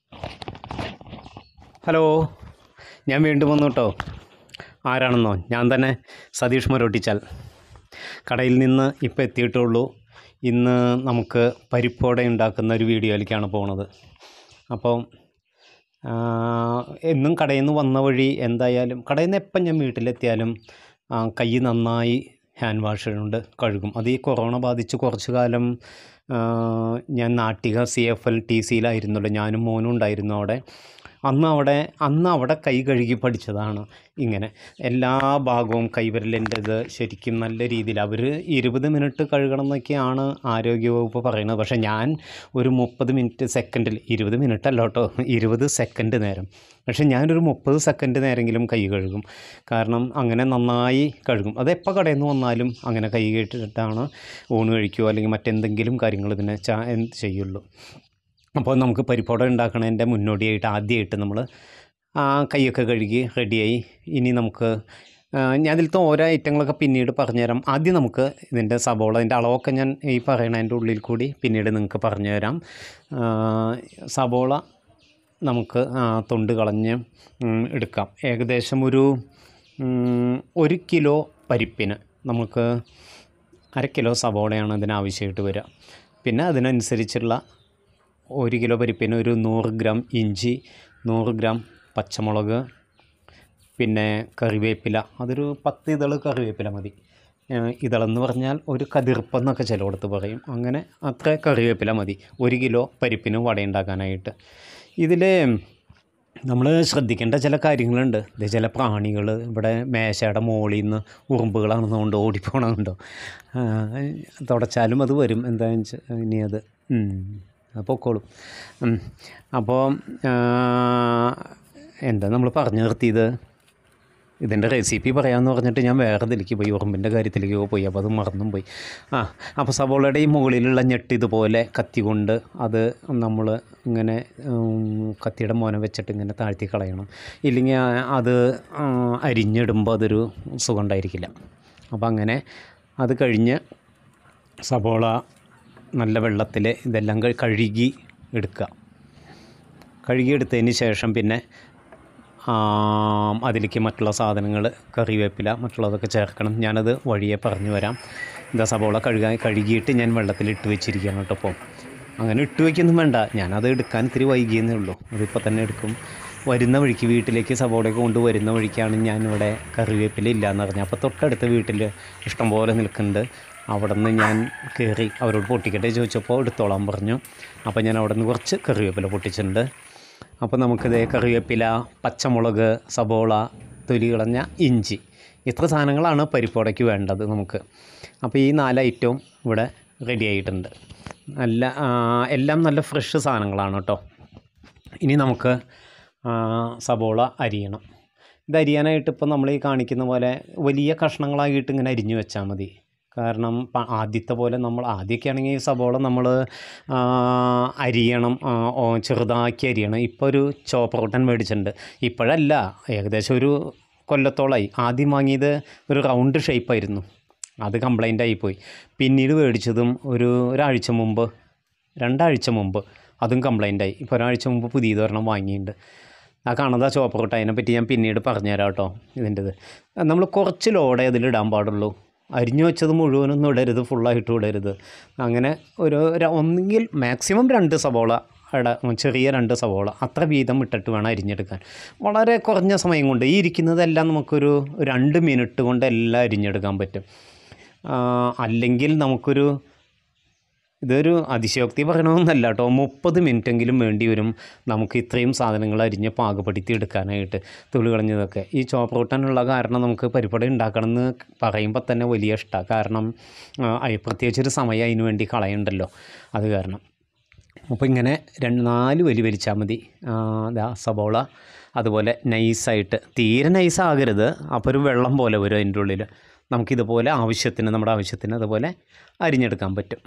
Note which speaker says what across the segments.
Speaker 1: Hello ഞാൻ വീണ്ടും വന്നു കേട്ടോ ആരാണെന്നോ ഞാൻ തന്നെ സതീഷ് മരോട്ടിച്ചാൽ കടയിൽ നിന്ന് ഇപ്പോൾ എത്തിയിട്ടുള്ളൂ ഇന്ന് നമുക്ക് പരിപ്പോടെ ഉണ്ടാക്കുന്ന ഒരു വീഡിയോയിലേക്കാണ് പോണത് അപ്പോൾ ആ, എന്നും കടയിൽ നിന്ന് വന്ന വഴി എന്തായാലും കടയിൽ നിന്ന് എപ്പം ഞാൻ വീട്ടിലെത്തിയാലും ആ, കൈ നന്നായി ഹാൻഡ് വാഷ് കൊണ്ട് കഴുകും അത് ഈ കൊറോണ ബാധിച്ച് കുറച്ച് കാലം ആ, ഞാൻ Nattika C F L T സിയിലായിരുന്നല്ലോ ഞാനും മോനും ഉണ്ടായിരുന്നു അവിടെ അന്ന് അവിടെ അന്ന് അവിടെ കൈ കഴുകി പഠിച്ചതാണ് ഇങ്ങനെ എല്ലാ ഭാഗവും കൈവിരലിൻ്റെത് ശരിക്കും നല്ല രീതിയിൽ അവർ ഇരുപത് മിനിറ്റ് കഴുകണം എന്നൊക്കെയാണ് ആരോഗ്യവകുപ്പ് പറയുന്നത് പക്ഷേ ഞാൻ ഒരു മുപ്പത് മിനിറ്റ് സെക്കൻഡിൽ ഇരുപത് മിനിറ്റ് അല്ല കേട്ടോ ഇരുപത് സെക്കൻഡ് നേരം പക്ഷേ ഞാനൊരു മുപ്പത് സെക്കൻഡ് നേരെങ്കിലും കൈ കഴുകും കാരണം അങ്ങനെ നന്നായി കഴുകും അത് എപ്പോൾ കടയിൽ നിന്ന് വന്നാലും അങ്ങനെ കൈ കേട്ടിട്ടാണ് ഊണ് കഴിക്കുകയോ അല്ലെങ്കിൽ മറ്റെന്തെങ്കിലും കാര്യങ്ങൾ ഇതിനെ ചാ എന്ത് ചെയ്യുള്ളൂ അപ്പോൾ നമുക്ക് പരിപ്പോട ഉണ്ടാക്കണതിൻ്റെ മുന്നോടിയായിട്ട് ആദ്യമായിട്ട് നമ്മൾ കൈയൊക്കെ കഴുകി റെഡിയായി ഇനി നമുക്ക് ആ, ഞാൻ ഇതിലത്തെ ഓരോ ഐറ്റങ്ങളൊക്കെ പിന്നീട് പറഞ്ഞുതരാം ആദ്യം നമുക്ക് ഇതിൻ്റെ സബോള അതിൻ്റെ അളവൊക്കെ ഞാൻ ഈ പറയണതിൻ്റെ ഉള്ളിൽ കൂടി പിന്നീട് നിങ്ങൾക്ക് പറഞ്ഞുതരാം ആ, സബോള നമുക്ക് ആ, തൊണ്ട് കളഞ്ഞ് ഉം, എടുക്കാം ഏകദേശം ഒരു ഉം, ഒരു കിലോ പരിപ്പിന് നമുക്ക് അര കിലോ സബോളയാണ് ഇതിന് ആവശ്യമായിട്ട് വരിക പിന്നെ അതിനനുസരിച്ചുള്ള ഒരു കിലോ പരിപ്പിന് ഒരു നൂറ് ഗ്രാം ഇഞ്ചി നൂറ് ഗ്രാം പച്ചമുളക് പിന്നെ കറിവേപ്പില അതൊരു പത്ത് ഇതള് കറിവേപ്പില മതി ഏഹ് ഇതളെന്ന് പറഞ്ഞാൽ ഒരു കതിർപ്പെന്നൊക്കെ ചിലയിടത്ത് പറയും അങ്ങനെ അത്ര കറിവേപ്പില മതി ഒരു കിലോ പരിപ്പിന് വടയുണ്ടാക്കാനായിട്ട് ഇതിൽ നമ്മൾ ശ്രദ്ധിക്കേണ്ട ചില കാര്യങ്ങളുണ്ട് ഇത് ചില പ്രാണികൾ ഇവിടെ മേശയുടെ മുകളിൽ നിന്ന് ഉറുമ്പുകളാണെന്നുകൊണ്ട് ഓടിപ്പോണതുണ്ടോ തുടച്ചാലും അത് വരും എന്താണെന്ന് വെച്ചാൽ ഇനി അത് ഉം. അത് പൊക്കോളും ഉം. അപ്പോൾ എന്താ നമ്മൾ പറഞ്ഞു നിർത്തിയത് ഇതിൻ്റെ റെസിപ്പി പറയാമെന്ന് പറഞ്ഞിട്ട് ഞാൻ വേറെ ഇതിലേക്ക് പോയി ഉറുമ്പിൻ്റെ കാര്യത്തിലേക്ക് പോയി അപ്പോൾ അത് മറന്നും പോയി ആ അപ്പോൾ സവോളയുടെ ഈ മുകളിലുള്ള ഞെട്ട് ഇതുപോലെ കത്തി കൊണ്ട് അത് നമ്മൾ ഇങ്ങനെ ഉം, കത്തിയുടെ മോന വെച്ചിട്ട് ഇങ്ങനെ താഴ്ത്തി കളയണം ഇല്ലെങ്കിൽ ആ- അത് ആ, അരിഞ്ഞിടുമ്പോൾ അതൊരു സുഖം ഉണ്ടായിരിക്കില്ല അപ്പോൾ അങ്ങനെ അത് കഴിഞ്ഞ് സവോള നല്ല വെള്ളത്തിൽ ഇതെല്ലാം കഴി- കഴുകി എടുക്കുക കഴുകിയെടുത്തതിന് ശേഷം പിന്നെ ആം, അതിലേക്ക് മറ്റുള്ള സാധനങ്ങൾ കറിവേപ്പില മറ്റുള്ളതൊക്കെ ചേർക്കണം ഞാനത് വഴിയെ പറഞ്ഞു വരാം ഇതാ സബോള കഴുകാൻ കഴുകിയിട്ട് ഞാൻ വെള്ളത്തിൽ ഇട്ട് വെച്ചിരിക്കുകയാണ് കേട്ടോ അപ്പോൾ അങ്ങനെ ഇട്ട് വയ്ക്കൊന്നും വേണ്ട ഞാനത് എടുക്കാൻ ഇത്തിരി വൈകിയെന്നേ ഉള്ളൂ അതിപ്പോൾ തന്നെ എടുക്കും വരുന്ന വഴിക്ക് വീട്ടിലേക്ക് സബോളയൊക്കെ കൊണ്ട് വരുന്ന വഴിക്കാണ് ഞാനിവിടെ കറിവേപ്പില ഇല്ലയെന്ന് പറഞ്ഞത് അപ്പോൾ തൊട്ടടുത്ത വീട്ടിൽ ഇഷ്ടംപോലെ നിൽക്കുന്നുണ്ട് അവിടെ നിന്ന് ഞാൻ കയറി അവരോട് പൊട്ടിക്കട്ടെ ചോദിച്ചപ്പോൾ എടുത്തോളാൻ പറഞ്ഞു അപ്പോൾ ഞാൻ അവിടെ നിന്ന് കുറച്ച് കറിവേപ്പില പൊട്ടിച്ചിട്ടുണ്ട് അപ്പോൾ നമുക്കിത് കറിവേപ്പില പച്ചമുളക് സബോള തൊലി കളഞ്ഞ ഇഞ്ചി ഇത്ര സാധനങ്ങളാണ് പരിപ്പോടയ്ക്ക് വേണ്ടത് നമുക്ക് അപ്പോൾ ഈ നാല് ഐറ്റവും ഇവിടെ റെഡി ആയിട്ടുണ്ട് നല്ല ആ, എല്ലാം നല്ല ഫ്രഷ് സാധനങ്ങളാണ് കേട്ടോ ഇനി നമുക്ക് ആ, സബോള അരിയണം ഇത് അരിയാനായിട്ട് ഇപ്പോൾ നമ്മൾ ഈ കാണിക്കുന്ന പോലെ വലിയ കഷ്ണങ്ങളായിട്ട് ഇങ്ങനെ അരിഞ്ഞു വെച്ചാൽ മതി കാരണം പ- ആദ്യത്തെ പോലെ നമ്മൾ ആദ്യമൊക്കെ ആണെങ്കിൽ ഈ സബോള നമ്മൾ അരിയണം ആ, ഓ, ചെറുതാക്കി അരിയണം ഇപ്പോൾ ഒരു ചോപ്പറോട്ടൻ മേടിച്ചിട്ടുണ്ട് ഇപ്പോഴല്ല ഏകദേശം ഒരു കൊല്ലത്തോളമായി ആദ്യം വാങ്ങിയത് ഒരു റൗണ്ട് ഷേപ്പായിരുന്നു അത് കംപ്ലൈൻ്റ് ആയിപ്പോയി പിന്നീട് മേടിച്ചതും ഒരു ഒരാഴ്ച മുമ്പ് രണ്ടാഴ്ച മുമ്പ് അതും കംപ്ലൈൻ്റ് ആയി ഇപ്പോൾ ഒരാഴ്ച മുമ്പ് പുതിയത് ഒരെണ്ണം വാങ്ങിയിട്ടുണ്ട് ആ കാണുന്നത് ആ ചോപ്പറോട്ട് അതിനെപ്പറ്റി ഞാൻ പിന്നീട് പറഞ്ഞുതരാം കേട്ടോ ഇതിൻ്റെത് നമ്മൾ കുറച്ച് ലോഡേ അതിലിടാൻ പാടുള്ളൂ അരിഞ്ഞു വെച്ചത് മുഴുവനൊന്നും ഇടരുത് ഫുള്ളായിട്ട് ഇടരുത് അങ്ങനെ ഒരു ര- ഒന്നുകിൽ മാക്സിമം രണ്ട് സവോള ഇട ചെറിയ രണ്ട് സവോള അത്ര വീതം ഇട്ടിട്ട് വേണം അരിഞ്ഞെടുക്കാൻ വളരെ കുറഞ്ഞ സമയം കൊണ്ട് ഈ ഇരിക്കുന്നതെല്ലാം നമുക്കൊരു രണ്ട് മിനിറ്റ് കൊണ്ട് എല്ലാം അരിഞ്ഞെടുക്കാൻ പറ്റും ആ, അല്ലെങ്കിൽ നമുക്കൊരു ഇതൊരു അതിശയോക്തി പറയണമെന്നല്ല കേട്ടോ മുപ്പത് മിനിറ്റെങ്കിലും വേണ്ടി വരും നമുക്ക് ഇത്രയും സാധനങ്ങൾ അരിഞ്ഞ് പാകപ്പെടുത്തി എടുക്കാനായിട്ട് തുളി കളഞ്ഞതൊക്കെ ഈ ചോപ്രോട്ടാനുള്ള കാരണം നമുക്ക് പരിപ്പട ഉണ്ടാക്കണം എന്ന് പറയുമ്പോൾ തന്നെ വലിയ ഇഷ്ടമാണ് കാരണം ആ, അയ് പ്രത്യേകിച്ചൊരു സമയം അതിന് വേണ്ടി കളയണ്ടല്ലോ അത് കാരണം അപ്പോൾ ഇങ്ങനെ രണ്ട് നാല് വലി വലിച്ചാൽ മതി ആ, ദാ സബോള അതുപോലെ നൈസായിട്ട് തീരെ നൈസാകരുത് അപ്പോൾ ഒരു വെള്ളം പോലെ വരും അതിൻ്റെ ഉള്ളിൽ നമുക്കിതുപോലെ ആവശ്യത്തിന് നമ്മുടെ ആവശ്യത്തിന് അതുപോലെ അരിഞ്ഞെടുക്കാൻ പറ്റും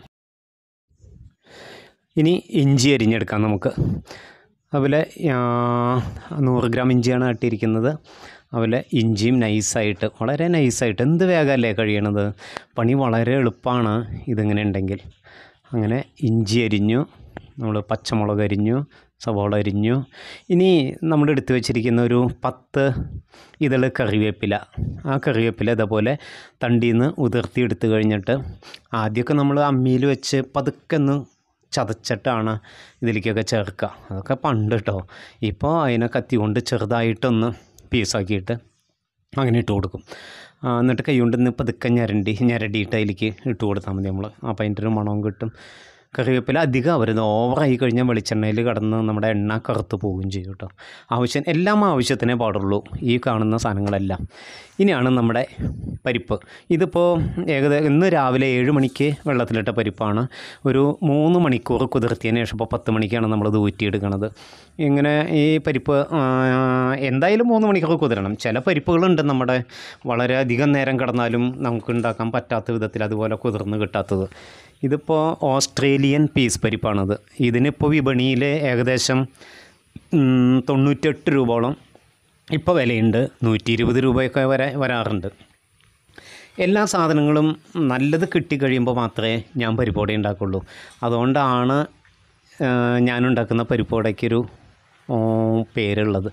Speaker 1: ഇനി ഇഞ്ചി അരിഞ്ഞെടുക്കാം നമുക്ക് അതുപോലെ ആ, നൂറ് ഗ്രാം ഇഞ്ചിയാണ് ആട്ടിയിരിക്കുന്നത് അതുപോലെ ഇഞ്ചിയും നൈസായിട്ട് വളരെ നൈസായിട്ട് എന്ത് വേഗമല്ലേ കഴിയണത് പണി വളരെ എളുപ്പമാണ് ഇതിങ്ങനെ ഉണ്ടെങ്കിൽ അങ്ങനെ ഇഞ്ചി അരിഞ്ഞു നമ്മൾ പച്ചമുളക് അരിഞ്ഞു സവോള അരിഞ്ഞു ഇനി നമ്മൾ എടുത്തു വെച്ചിരിക്കുന്ന ഒരു പത്ത് ഇതള് കറിവേപ്പില ആ കറിവേപ്പില ഇതേപോലെ തണ്ടിയിൽ നിന്ന് ഉതിർത്തി എടുത്തു കഴിഞ്ഞിട്ട് ആദ്യമൊക്കെ നമ്മൾ അമ്മിയിൽ വെച്ച് പതുക്കെ ഒന്ന് ചതച്ചിട്ടാണ് ഇതിലേക്കൊക്കെ ചേർക്കുക അതൊക്കെ പണ്ട് കേട്ടോ ഇപ്പോൾ അതിനെ കത്തി കൊണ്ട് ചെറുതായിട്ടൊന്ന് പീസാക്കിയിട്ട് അങ്ങനെ ഇട്ട് കൊടുക്കും ആ, എന്നിട്ട് കൈ കൊണ്ട് നിന്ന് പതുക്കെ ഞരണ്ടി ഞരടിയിട്ട് അതിലേക്ക് ഇട്ട് കൊടുത്താൽ മതി നമ്മൾ അപ്പോൾ അതിൻ്റെ ഒരു മണവും കിട്ടും കറിവേപ്പില അധികം വരുന്നത് ഓവറായി കഴിഞ്ഞാൽ വെളിച്ചെണ്ണയിൽ കടന്ന് നമ്മുടെ എണ്ണ കറുത്ത് പോവുകയും ചെയ്യും കേട്ടോ ആവശ്യം എല്ലാം ആവശ്യത്തിനേ പാടുള്ളൂ ഈ കാണുന്ന സാധനങ്ങളെല്ലാം ഇനിയാണ് നമ്മുടെ പരിപ്പ് ഇതിപ്പോൾ ഏകദേശം ഇന്ന് രാവിലെ ഏഴ് മണിക്ക് വെള്ളത്തിലിട്ട പരിപ്പാണ് ഒരു മൂന്ന് മണിക്കൂർ കുതിർത്തിയതിന് ശേഷം ഇപ്പോൾ പത്ത് മണിക്കാണ് നമ്മളിത് ഊറ്റിയെടുക്കണത് ഇങ്ങനെ ഈ പരിപ്പ് ആ, എന്തായാലും മൂന്ന് മണിക്കൂർ കുതിരണം ചില പരിപ്പുകളുണ്ട് നമ്മുടെ വളരെ അധികം നേരം കിടന്നാലും നമുക്ക് ഉണ്ടാക്കാൻ പറ്റാത്ത വിധത്തിൽ അതുപോലെ കുതിർന്ന് കിട്ടാത്തത് ഇതിപ്പോൾ ഓസ്ട്രേലിയൻ പീസ് പരിപ്പാണത് ഇതിനിപ്പോൾ വിപണിയിൽ ഏകദേശം ഉം, തൊണ്ണൂറ്റെട്ട് രൂപയോളം ഇപ്പോൾ വിലയുണ്ട് നൂറ്റി ഇരുപത് രൂപയൊക്കെ വരെ വരാറുണ്ട് എല്ലാ സാധനങ്ങളും നല്ലത് കിട്ടിക്കഴിയുമ്പോൾ മാത്രമേ ഞാൻ പരിപ്പോടെ ഉണ്ടാക്കുള്ളൂ അതുകൊണ്ടാണ് ആ, ഞാനുണ്ടാക്കുന്ന പരിപ്പോടയ്ക്കൊരു ഓ, പേരുള്ളത്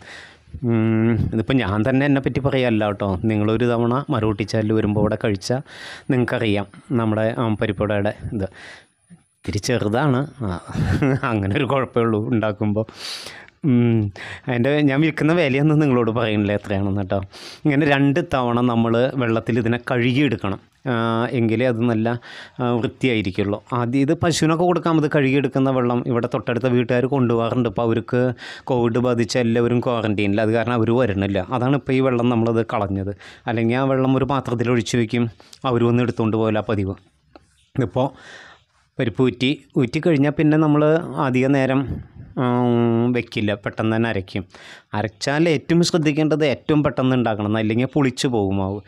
Speaker 1: ഉം, ഇതിപ്പോൾ ഞാൻ തന്നെ എന്നെ പറ്റി പറയല്ല കേട്ടോ നിങ്ങളൊരു തവണ മറുകൂട്ടിച്ചാലിൽ വരുമ്പോൾ ഇവിടെ കഴിച്ചാൽ നിങ്ങൾക്കറിയാം നമ്മുടെ ആ, പരിപ്പോടയുടെ ഇത് ഇത്തിരി ചെറുതാണ് ആ, അങ്ങനെ ഒരു കുഴപ്പമേ ഉള്ളൂ ഉണ്ടാക്കുമ്പോൾ ഉം. അതിൻ്റെ ഞാൻ വിൽക്കുന്ന വിലയൊന്നും നിങ്ങളോട് പറയുന്നില്ല എത്രയാണെന്ന് കേട്ടോ ഇങ്ങനെ രണ്ട് തവണ നമ്മൾ വെള്ളത്തിൽ ഇതിനെ കഴുകിയെടുക്കണം ആ, എങ്കിലേ അത് നല്ല ആ, വൃത്തിയായിരിക്കുള്ളൂ ആദ്യം ഇത് പശുവിനൊക്കെ കൊടുക്കാൻ ഇത് കഴുകിയെടുക്കുന്ന വെള്ളം ഇവിടെ തൊട്ടടുത്ത വീട്ടുകാർ കൊണ്ടുപോകാറുണ്ട് ഇപ്പോൾ അവർക്ക് കോവിഡ് ബാധിച്ച എല്ലാവരും ക്വാറൻറ്റീനിൽ അത് കാരണം അവർ വരണില്ല അതാണ് ഇപ്പോൾ ഈ വെള്ളം നമ്മളത് കളഞ്ഞത് അല്ലെങ്കിൽ ആ വെള്ളം ഒരു പാത്രത്തിൽ ഒഴിച്ച് വയ്ക്കും അവർ വന്ന് എടുത്തുകൊണ്ട് പോകില്ല പതിവ് ഇതിപ്പോൾ പരിപ്പ് ഊറ്റി ഊറ്റി കഴിഞ്ഞാൽ പിന്നെ നമ്മൾ അധിക നേരം ഉം, വെക്കില്ല പെട്ടെന്ന് തന്നെ അരയ്ക്കും അരച്ചാൽ ഏറ്റവും ശ്രദ്ധിക്കേണ്ടത് ഏറ്റവും പെട്ടെന്ന് ഉണ്ടാക്കണം അല്ലെങ്കിൽ പുളിച്ചു പോകും മാവ്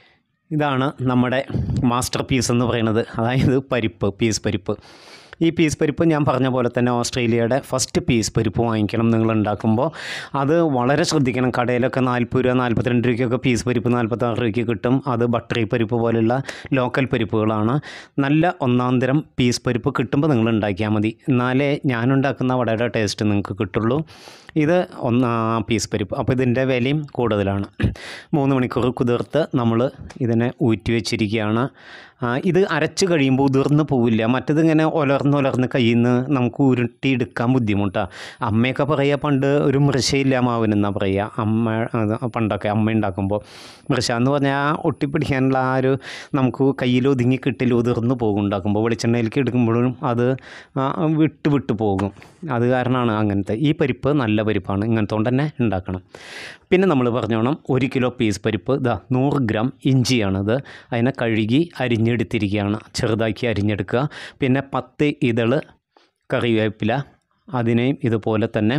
Speaker 1: ഇതാണ് നമ്മുടെ മാസ്റ്റർ പീസ് എന്ന് പറയുന്നത് അതായത് പരിപ്പ് പീസ് പരിപ്പ് ഈ പീസ് പരിപ്പ് ഞാൻ പറഞ്ഞ പോലെ തന്നെ ഓസ്ട്രേലിയയുടെ ഫസ്റ്റ് പീസ് പരിപ്പ് വാങ്ങിക്കണം നിങ്ങൾ ഉണ്ടാക്കുമ്പോൾ അത് വളരെ ശ്രദ്ധിക്കണം കടയിലൊക്കെ നാൽപ്പത് രൂപ നാൽപ്പത്തിരണ്ട് രൂപയ്ക്കൊക്കെ പീസ് പരിപ്പ് നാൽപ്പത്താറ് രൂപയ്ക്ക് കിട്ടും അത് ബട്ടറി പരിപ്പ് പോലുള്ള ലോക്കൽ പരിപ്പുകളാണ് നല്ല ഒന്നാം തരം പീസ് പരിപ്പ് കിട്ടുമ്പോൾ നിങ്ങൾ ഉണ്ടാക്കിയാൽ മതി എന്നാലേ ഞാനുണ്ടാക്കുന്ന വടയുടെ ടേസ്റ്റ് നിങ്ങൾക്ക് കിട്ടുള്ളൂ ഇത് ഒന്നാ പീസ് പരിപ്പ് അപ്പോൾ ഇതിൻ്റെ വിലയും കൂടുതലാണ് മൂന്ന് മണിക്കൂർ കുതിർത്ത് നമ്മൾ ഇതിനെ ഊറ്റി വെച്ചിരിക്കുകയാണ് ആ, ഇത് അരച്ച് കഴിയുമ്പോൾ ഉതിർന്ന് പോവില്ല മറ്റേതിങ്ങനെ ഒലർന്ന് ഒലർന്ന് കയ്യിൽ നിന്ന് നമുക്ക് ഉരുട്ടിയെടുക്കാൻ ബുദ്ധിമുട്ടാണ് അമ്മയൊക്കെ പറയുക പണ്ട് ഒരു മൃഷയില്ല മാവിനെന്നാണ് പറയുക അമ്മ അത് പണ്ടൊക്കെ അമ്മ ഉണ്ടാക്കുമ്പോൾ മൃഷ എന്ന് പറഞ്ഞാൽ ഒട്ടിപ്പിടിക്കാനുള്ള ആ ഒരു നമുക്ക് കയ്യിൽ ഒതുങ്ങി കിട്ടില്ല ഉതിർന്ന് പോകും ഉണ്ടാക്കുമ്പോൾ വെളിച്ചെണ്ണയിലേക്ക് എടുക്കുമ്പോഴും അത് ആ, വിട്ട് വിട്ട് പോകും അത് കാരണമാണ് അങ്ങനത്തെ ഈ പരിപ്പ് നല്ല പരിപ്പാണ് ഇങ്ങനത്തെ കൊണ്ട് തന്നെ ഉണ്ടാക്കണം പിന്നെ നമ്മൾ പറഞ്ഞോണം ഒരു കിലോ പീസ് പരിപ്പ് ഇതാ നൂറ് ഗ്രാം ഇഞ്ചിയാണിത് അതിനെ കഴുകി അരിഞ്ഞെടുത്തിരിക്കുകയാണ് ചെറുതാക്കി അരിഞ്ഞെടുക്കുക പിന്നെ പത്ത് ഇതള് കറിവേപ്പില അതിനെയും ഇതുപോലെ തന്നെ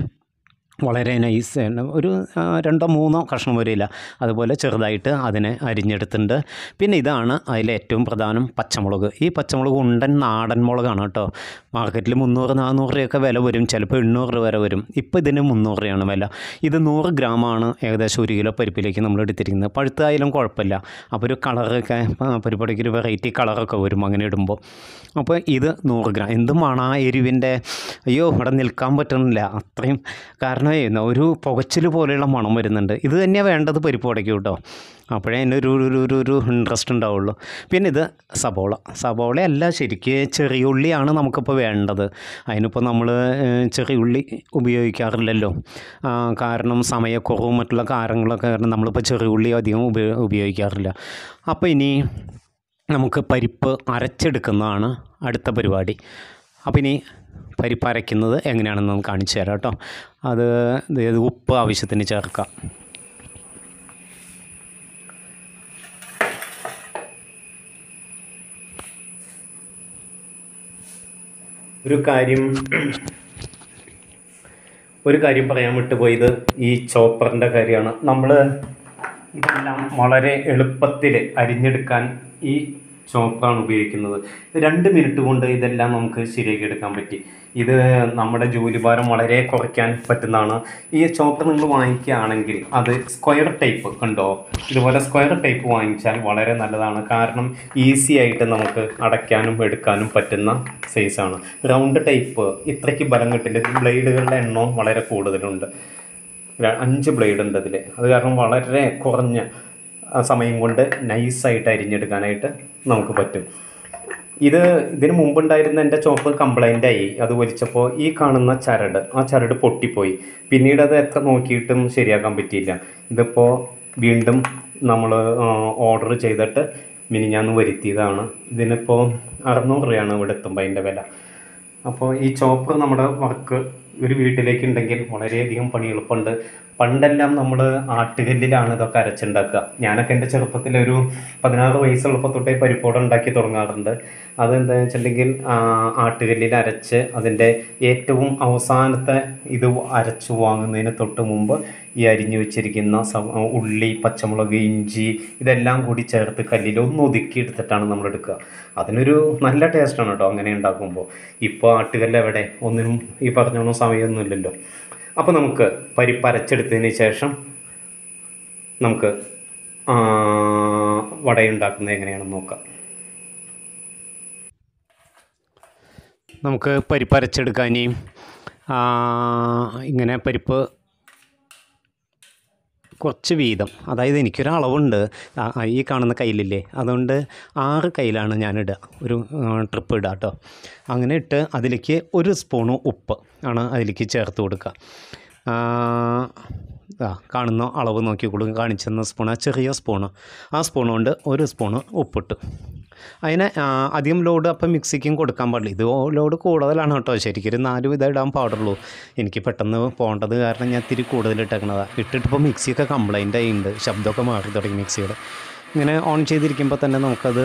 Speaker 1: വളരെ നൈസ് ഒരു ആ, രണ്ടോ മൂന്നോ കഷ്ണം വരില്ല അതുപോലെ ചെറുതായിട്ട് അതിനെ അരിഞ്ഞെടുത്തിട്ടുണ്ട് പിന്നെ ഇതാണ് അതിലെ ഏറ്റവും പ്രധാനം പച്ചമുളക് ഈ പച്ചമുളക് ഉണ്ടൻ നാടൻ മുളകാണ് കേട്ടോ മാർക്കറ്റിൽ മുന്നൂറ് നാനൂറ് രൂപയൊക്കെ വില വരും ചിലപ്പോൾ എണ്ണൂറ് രൂപ വരെ വരും ഇപ്പോൾ ഇതിന് മുന്നൂറ് രൂപയാണ് വില ഇത് നൂറ് ഗ്രാമാണ് ഏകദേശം ഒരു കിലോ പരിപ്പിലേക്ക് നമ്മൾ എടുത്തിരിക്കുന്നത് പഴുത്തായാലും കുഴപ്പമില്ല അപ്പോൾ ഒരു കളറൊക്കെ പരിപ്പടയ്ക്ക് ഒരു വെറൈറ്റി കളറൊക്കെ വരും അങ്ങനെ ഇടുമ്പോൾ അപ്പോൾ ഇത് നൂറ് ഗ്രാം എന്തുമാണ് ആ എരിവിൻ്റെ അയ്യോ ഇവിടെ നിൽക്കാൻ പറ്റുന്നില്ല അത്രയും കാരണമേ ഒരു പുകച്ചിൽ പോലെയുള്ള മണം വരുന്നുണ്ട് ഇത് തന്നെയാണ് വേണ്ടത് പരിപ്പ് വടയ്ക്ക് കേട്ടോ അപ്പോഴേ അതിൻ്റെ ഒരു ഒരു ഒരു ഒരു ഇൻട്രസ്റ്റ് ഉണ്ടാവുള്ളൂ പിന്നെ ഇത് സബോള സബോളയല്ല ശരിക്ക് ചെറിയ ഉള്ളിയാണ് നമുക്കിപ്പോൾ വേണ്ടത് അതിനിപ്പോൾ നമ്മൾ ചെറിയ ഉള്ളി ഉപയോഗിക്കാറില്ലല്ലോ ആ, കാരണം സമയക്കുറവും മറ്റുള്ള കാരണങ്ങളൊക്കെ കാരണം നമ്മളിപ്പോൾ ചെറിയ ഉള്ളി അധികം ഉപയോ ഉപയോഗിക്കാറില്ല അപ്പോൾ ഇനി നമുക്ക് പരിപ്പ് അരച്ചെടുക്കുന്നതാണ് അടുത്ത പരിപാടി അപ്പോൾ ഇനി പരിപ്പ് അരയ്ക്കുന്നത് എങ്ങനെയാണെന്ന് നമുക്ക് കാണിച്ചു തരാം കേട്ടോ അത് ഇത് ഉപ്പ് ആവശ്യത്തിന് ചേർക്കാം ഒരു കാര്യം ഒരു കാര്യം പറയാൻ വിട്ടുപോയത് ഈ ചോപ്പറിൻ്റെ കാര്യമാണ് നമ്മൾ ഇതെല്ലാം വളരെ എളുപ്പത്തിൽ അരിഞ്ഞെടുക്കാൻ ഈ ചോപ്പറാണ് ഉപയോഗിക്കുന്നത് രണ്ട് മിനിറ്റ് കൊണ്ട് ഇതെല്ലാം നമുക്ക് ശരിയാക്കി എടുക്കാൻ പറ്റി ഇത് നമ്മുടെ ജോലിഭാരം വളരെ കുറയ്ക്കാൻ പറ്റുന്നതാണ് ഈ ചോപ്പർ നിങ്ങൾ വാങ്ങിക്കുകയാണെങ്കിൽ അത് സ്ക്വയർ ടൈപ്പ് കണ്ടോ ഇതുപോലെ സ്ക്വയർ ടൈപ്പ് വാങ്ങിച്ചാൽ വളരെ നല്ലതാണ് കാരണം ഈസി ആയിട്ട് നമുക്ക് അടയ്ക്കാനും എടുക്കാനും പറ്റുന്ന സൈസാണ് റൗണ്ട് ടൈപ്പ് ഇത്രയ്ക്ക് ബലം കിട്ടില്ല ബ്ലേഡുകളുടെ എണ്ണവും വളരെ കൂടുതലുണ്ട് ര- അഞ്ച് ബ്ലേഡ് ഉണ്ട് അതിൽ അത് കാരണം വളരെ കുറഞ്ഞ ആ, സമയം കൊണ്ട് നൈസായിട്ട് അരിഞ്ഞെടുക്കാനായിട്ട് നമുക്ക് പറ്റും ഇത് ഇതിന് മുമ്പുണ്ടായിരുന്ന എൻ്റെ ചോപ്പ് കംപ്ലൈൻ്റ് ആയി അത് വലിച്ചപ്പോൾ ഈ കാണുന്ന ചരട് ആ ചരട് പൊട്ടിപ്പോയി പിന്നീട് അത് എത്ര നോക്കിയിട്ടും ശരിയാക്കാൻ പറ്റിയില്ല ഇതിപ്പോൾ വീണ്ടും നമ്മൾ ഓർഡർ ചെയ്തിട്ട് മിനിഞ്ഞാന്ന് വരുത്തിയതാണ് ഇതിനിപ്പോൾ അറുന്നൂറ് രൂപയാണ് ഇവിടെ എത്തുമ്പോൾ അതിൻ്റെ വില അപ്പോൾ ഈ ചോപ്പർ നമ്മുടെ വർക്ക് ഒരു വീട്ടിലേക്ക് ഉണ്ടെങ്കിൽ വളരെയധികം പണി എളുപ്പമുണ്ട് പണ്ടെല്ലാം നമ്മൾ ആട്ടുകല്ലിലാണ് ഇതൊക്കെ അരച്ചുണ്ടാക്കുക ഞാനൊക്കെ എൻ്റെ ചെറുപ്പത്തിൽ ഒരു പതിനാറ് വയസ്സുള്ളപ്പോൾ തൊട്ടേ പരിപ്പോട ഉണ്ടാക്കി തുടങ്ങാറുണ്ട് അതെന്താണെന്ന് വെച്ചിട്ടുണ്ടെങ്കിൽ ആ, ആട്ടുകല്ലിൽ അരച്ച് അതിൻ്റെ ഏറ്റവും അവസാനത്തെ ഇത് അരച്ചു വാങ്ങുന്നതിന് തൊട്ട് മുമ്പ് ഈ അരിഞ്ഞു വെച്ചിരിക്കുന്ന സവ- ഉള്ളി പച്ചമുളക് ഇഞ്ചി ഇതെല്ലാം കൂടി ചേർത്ത് കല്ലിൽ ഒന്ന് ഒതുക്കി എടുത്തിട്ടാണ് നമ്മൾ എടുക്കുക അതിനൊരു നല്ല ടേസ്റ്റാണ് കേട്ടോ അങ്ങനെ ഉണ്ടാക്കുമ്പോൾ ഇപ്പോൾ ആട്ടുകല്ല് എവിടെ ഒന്നിനും ഈ പറഞ്ഞോണം സമയമൊന്നുമില്ലല്ലോ അപ്പോൾ നമുക്ക് പരിപ്പ് അരച്ചെടുത്തതിന് ശേഷം നമുക്ക് ആ, വടയുണ്ടാക്കുന്നത് എങ്ങനെയാണെന്ന് നോക്കാം നമുക്ക് പരിപ്പ് അരച്ചെടുക്കാനും ഇങ്ങനെ പരിപ്പ് കുറച്ച് വീതം അതായത് എനിക്കൊരളവുണ്ട് ആ, ആ, ഈ കാണുന്ന കയ്യിലില്ലേ അതുകൊണ്ട് ആറ് കയ്യിലാണ് ഞാനിടുക ഒരു ട്രിപ്പ് ഇടുക കേട്ടോ അങ്ങനെ ഇട്ട് അതിലേക്ക് ഒരു സ്പൂണ് ഉപ്പ് ആണ് അതിലേക്ക് ചേർത്ത് കൊടുക്കുക ആ, ആ കാണുന്ന അളവ് നോക്കിക്കോളൂ കാണിച്ചെന്ന സ്പൂൺ ആ ചെറിയ സ്പൂണ് ആ സ്പൂൺ കൊണ്ട് ഒരു സ്പൂണ് ഉപ്പിട്ട് അതിനെ ആ, അധികം ലോഡ് അപ്പം മിക്സിക്കും കൊടുക്കാൻ പാടില്ല ഇത് ലോഡ് കൂടുതലാണ് കേട്ടോ ശരിക്കും ഒരു നാല് വിധം ഇടാൻ പാടുള്ളൂ എനിക്ക് പെട്ടെന്ന് പോകേണ്ടത് കാരണം ഞാൻ ഇത്തിരി കൂടുതൽ ഇട്ടേക്കണതാണ് ഇട്ടിട്ടിപ്പോൾ മിക്സിയൊക്കെ കംപ്ലൈൻ്റ് ആയിട്ടുണ്ട് ശബ്ദമൊക്കെ മാറി തുടങ്ങി മിക്സിയുടെ ഇങ്ങനെ ഓൺ ചെയ്തിരിക്കുമ്പോൾ തന്നെ നമുക്കത്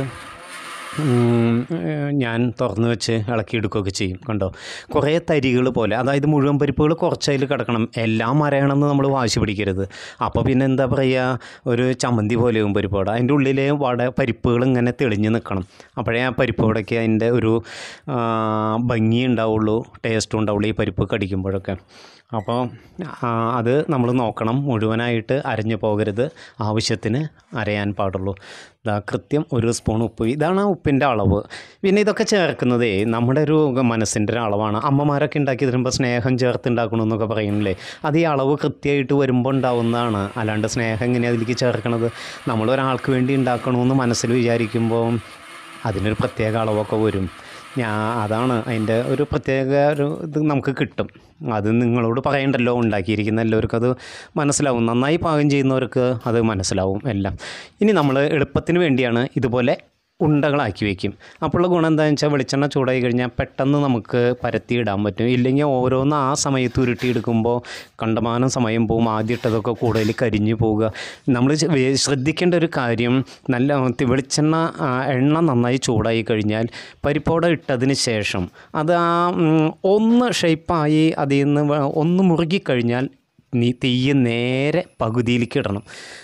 Speaker 1: ഉം, ഏഹ് ഞാൻ തുറന്ന് വെച്ച് ഇളക്കി എടുക്കുകയൊക്കെ ചെയ്യും കണ്ടോ കുറേ തരികൾ പോലെ അതായത് മുഴുവൻ പരിപ്പുകൾ കുറച്ചതിൽ കിടക്കണം എല്ലാം അരയണമെന്ന് നമ്മൾ വാശി പിടിക്കരുത് അപ്പോൾ പിന്നെ എന്താ പറയുക ഒരു ചമ്മന്തി പോലെയും പരിപ്പ് വട അതിൻ്റെ ഉള്ളിലെ വട പരിപ്പുകൾ ഇങ്ങനെ തെളിഞ്ഞ് നിൽക്കണം അപ്പോഴേ ആ പരിപ്പ് വടയ്ക്ക് അതിൻ്റെ ഒരു ആ, ഭംഗി ഉണ്ടാവുള്ളൂ ടേസ്റ്റും ഉണ്ടാവുള്ളൂ ഈ പരിപ്പ് കടിക്കുമ്പോഴൊക്കെ അപ്പോൾ ആ, അത് നമ്മൾ നോക്കണം മുഴുവനായിട്ട് അരഞ്ഞു പോകരുത് ആവശ്യത്തിന് അരയാൻ പാടുള്ളൂ ഇതാ കൃത്യം ഒരു സ്പൂൺ ഉപ്പ് ഇതാണ് ആ ഉപ്പിൻ്റെ അളവ് പിന്നെ ഇതൊക്കെ ചേർക്കുന്നതേ നമ്മുടെ ഒരു മനസ്സിൻ്റെ ഒരു അളവാണ് അമ്മമാരൊക്കെ ഉണ്ടാക്കി തരുമ്പോൾ സ്നേഹം ചേർത്ത് ഉണ്ടാക്കണമെന്നൊക്കെ പറയുന്നില്ലേ അത് ഈ അളവ് കൃത്യമായിട്ട് വരുമ്പോൾ ഉണ്ടാവുന്നതാണ് അല്ലാണ്ട് സ്നേഹം എങ്ങനെയാണ് അതിലേക്ക് ചേർക്കണത് നമ്മൾ ഒരാൾക്ക് വേണ്ടി ഉണ്ടാക്കണമെന്ന് മനസ്സിൽ വിചാരിക്കുമ്പോൾ അതിനൊരു പ്രത്യേക അളവൊക്കെ വരും ഞാൻ അതാണ് അതിൻ്റെ ഒരു പ്രത്യേക ഒരു ഇത് നമുക്ക് കിട്ടും അത് നിങ്ങളോട് പറയണ്ടല്ലോ ഉണ്ടാക്കിയിരിക്കുന്ന എല്ലാവർക്കും അത് മനസ്സിലാവും നന്നായി പാകം ചെയ്യുന്നവർക്ക് അത് മനസ്സിലാവും എല്ലാം ഇനി നമ്മൾ എളുപ്പത്തിന് വേണ്ടിയാണ് ഇതുപോലെ ഉണ്ടകളാക്കി വയ്ക്കും അപ്പോഴുള്ള ഗുണം എന്താണെന്ന് വെച്ചാൽ വെളിച്ചെണ്ണ ചൂടായി കഴിഞ്ഞാൽ പെട്ടെന്ന് നമുക്ക് പരത്തി ഇടാൻ പറ്റും ഇല്ലെങ്കിൽ ഓരോന്ന് ആ സമയത്ത് ഉരുട്ടിയെടുക്കുമ്പോൾ കണ്ടമാനം സമയം പോവും ആദ്യമിട്ടതൊക്കെ കൂടുതൽ കരിഞ്ഞു പോവുക നമ്മൾ ചെ- വേ- ശ്രദ്ധിക്കേണ്ട ഒരു കാര്യം നല്ല തി- വെളിച്ചെണ്ണ ആ, എണ്ണ നന്നായി ചൂടായി കഴിഞ്ഞാൽ പരിപ്പോട ഇട്ടതിന് ശേഷം അത് ആ ഉം, ഒന്ന് ഷേപ്പായി അതിൽ നിന്ന് വ- ഒന്ന് മുറുകിക്കഴിഞ്ഞാൽ നീ തീയ് നേരെ പകുതിയിലേക്ക് ഇടണം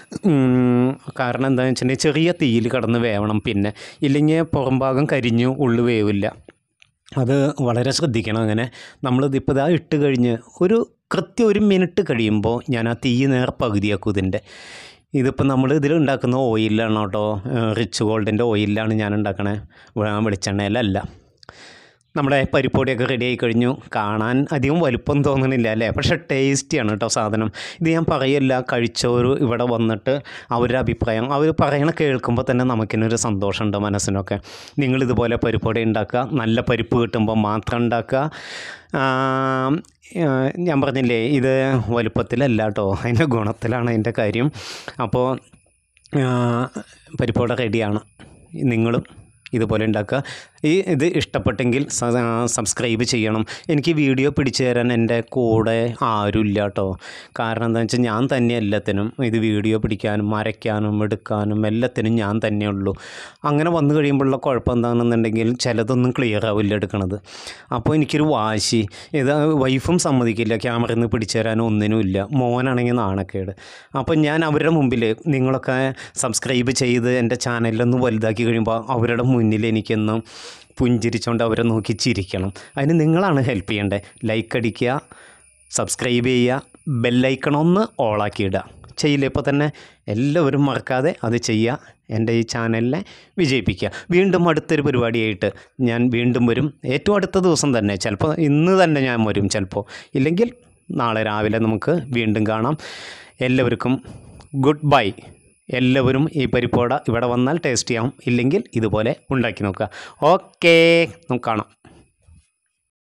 Speaker 1: ഉം, കാരണം എന്താണെന്ന് വെച്ചിട്ടുണ്ടെങ്കിൽ ചെറിയ തീയിൽ കിടന്ന് വേവണം പിന്നെ ഇല്ലെങ്കിൽ പുറം ഭാഗം കരിഞ്ഞു ഉള്ളു വേവില്ല അത് വളരെ ശ്രദ്ധിക്കണം അങ്ങനെ നമ്മളിതിപ്പോൾ ഇതാ ഇട്ട് കഴിഞ്ഞ് ഒരു കൃത്യം ഒരു മിനിറ്റ് കഴിയുമ്പോൾ ഞാൻ ആ തീ നേർ പകുതിയാക്കും ഇതിൻ്റെ ഇതിപ്പോൾ നമ്മൾ ഇതിൽ ഉണ്ടാക്കുന്ന ഓയിലാണ് കേട്ടോ റിച്ച് ഗോൾഡിൻ്റെ ഓയിലാണ് ഞാൻ ഉണ്ടാക്കണേ വെ- വെളിച്ചെണ്ണയിലല്ല നമ്മുടെ പരിപ്പൊടിയൊക്കെ റെഡി ആയി കഴിഞ്ഞു കാണാൻ അധികം വലുപ്പം തോന്നണില്ല അല്ലേ പക്ഷേ ടേസ്റ്റിയാണ് കേട്ടോ സാധനം ഇത് ഞാൻ പറയല്ല കഴിച്ചവർ ഇവിടെ വന്നിട്ട് അവരുടെ അഭിപ്രായം അവർ പറയണ കേൾക്കുമ്പോൾ തന്നെ നമുക്കിനൊരു സന്തോഷമുണ്ട് മനസ്സിനൊക്കെ നിങ്ങളിതുപോലെ പരിപ്പൊടി ഉണ്ടാക്കുക നല്ല പരിപ്പ് കിട്ടുമ്പോൾ മാത്രം ഉണ്ടാക്കുക ആ, ആ, ഞാൻ പറഞ്ഞില്ലേ ഇത് വലുപ്പത്തിലല്ല കേട്ടോ അതിൻ്റെ ഗുണത്തിലാണ് അതിൻ്റെ കാര്യം അപ്പോൾ പരിപ്പോടെ റെഡിയാണ് നിങ്ങളും ഇതുപോലെ ഉണ്ടാക്കുക ഈ ഇത് ഇഷ്ടപ്പെട്ടെങ്കിൽ സ- സബ്സ്ക്രൈബ് ചെയ്യണം എനിക്ക് വീഡിയോ പിടിച്ചു തരാൻ എൻ്റെ കൂടെ ആരുമില്ല കേട്ടോ കാരണം എന്താണെന്ന് വെച്ചാൽ ഞാൻ തന്നെ എല്ലാത്തിനും ഇത് വീഡിയോ പിടിക്കാനും വരയ്ക്കാനും എടുക്കാനും എല്ലാത്തിനും ഞാൻ തന്നെ ഉള്ളൂ അങ്ങനെ വന്നു കഴിയുമ്പോഴുള്ള കുഴപ്പം എന്താണെന്നുണ്ടെങ്കിൽ ചിലതൊന്നും ക്ലിയർ ആവില്ല എടുക്കണത് അപ്പോൾ എനിക്കൊരു വാശി ഇത് വൈഫും സമ്മതിക്കില്ല ക്യാമറയിൽ നിന്ന് പിടിച്ചു തരാനോ ഒന്നിനുമില്ല മോനാണെങ്കിൽ നാണക്കേട് അപ്പോൾ ഞാൻ അവരുടെ മുമ്പിൽ നിങ്ങളൊക്കെ സബ്സ്ക്രൈബ് ചെയ്ത് എൻ്റെ ചാനലിലൊന്ന് വലുതാക്കി കഴിയുമ്പോൾ അവരുടെ മുന്നിൽ എനിക്കൊന്ന് പുഞ്ചിരിച്ചുകൊണ്ട് അവരെ നോക്കി ചിരിക്കണം അതിന് നിങ്ങളാണ് ഹെൽപ്പ് ചെയ്യേണ്ടത് ലൈക്ക് അടിക്കുക സബ്സ്ക്രൈബ് ചെയ്യുക ബെല്ലൈക്കൺ ഒന്ന് ഓളാക്കി ഇടുക ചെയ്യില്ല ഇപ്പോൾ തന്നെ എല്ലാവരും മറക്കാതെ അത് ചെയ്യുക എൻ്റെ ഈ ചാനലിനെ വിജയിപ്പിക്കുക വീണ്ടും അടുത്തൊരു പരിപാടിയായിട്ട് ഞാൻ വീണ്ടും വരും ഏറ്റവും അടുത്ത ദിവസം തന്നെ ചിലപ്പോൾ ഇന്ന് തന്നെ ഞാൻ വരും ചിലപ്പോൾ ഇല്ലെങ്കിൽ നാളെ രാവിലെ നമുക്ക് വീണ്ടും കാണാം എല്ലാവർക്കും ഗുഡ് ബൈ എല്ലാവരും ഈ പരിപ്പോട ഇവിടെ വന്നാൽ ടേസ്റ്റ് ചെയ്യാം ഇല്ലെങ്കിൽ ഇതുപോലെ ഉണ്ടാക്കി നോക്കുക ഓക്കേ നമുക്ക് കാണാം